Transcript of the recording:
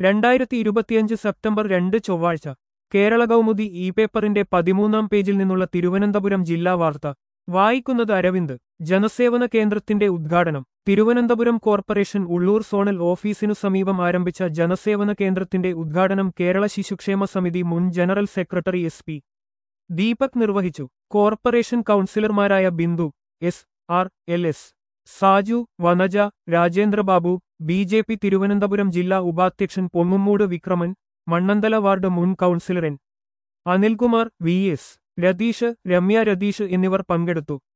രണ്ടായിരത്തി ഇരുപത്തിയഞ്ച് സെപ്റ്റംബർ രണ്ട് ചൊവ്വാഴ്ച കേരള കൗമുദി ഇ പേപ്പറിന്റെ പതിമൂന്നാം പേജിൽ നിന്നുള്ള തിരുവനന്തപുരം ജില്ലാ വാർത്ത വായിക്കുന്നത് അരവിന്ദ് ജനസേവന കേന്ദ്രത്തിന്റെ ഉദ്ഘാടനം തിരുവനന്തപുരം കോർപ്പറേഷൻ ഉള്ളൂർ സോണൽ ഓഫീസിനു സമീപം ആരംഭിച്ച ജനസേവന കേന്ദ്രത്തിന്റെ ഉദ്ഘാടനം കേരള ശിശുക്ഷേമ സമിതി മുൻ general secretary S P Deepak നിർവഹിച്ചു കോർപ്പറേഷൻ കൗൺസിലർമാരായ Bindu S R L S Saju Vanaja Rajendrababu B J P Thiruvananthapuram ജില്ലാ ഉപാധ്യക്ഷൻ പൊങ്ങുമ്മൂട് വിക്രമൻ മണ്ണന്തല വാർഡ് മുൻ councillor N Anilkumar V S Ratheesh Ramya Ratheesh എന്നിവർ പങ്കെടുത്തു